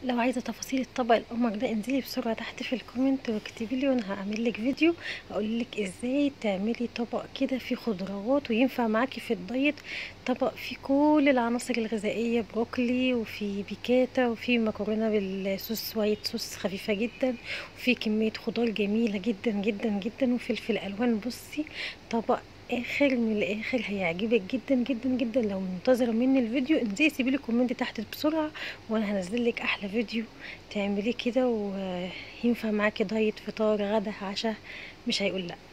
لو عايزه تفاصيل الطبق القمر ده انزلي بسرعه تحت في الكومنت واكتبي لي وانا هعمل لك فيديو اقول لك ازاي تعملي طبق كده فيه خضروات وينفع معاكي في الدايت طبق فيه كل العناصر الغذائيه بروكلي وفي بيكاتا وفي مكرونه بالصوص وايت صوص خفيفه جدا وفي كميه خضار جميله جدا جدا جدا وفلفل الوان بصي طبق اخر من الاخر هيعجبك جدا جدا جدا لو منتظره مني الفيديو انزلي سيبي لي كومنت تحت بسرعه وانا هنزل لك احلى فيديو تعمليه كده وينفع معاكي دايت فطار غدا عشاء مش هيقول لا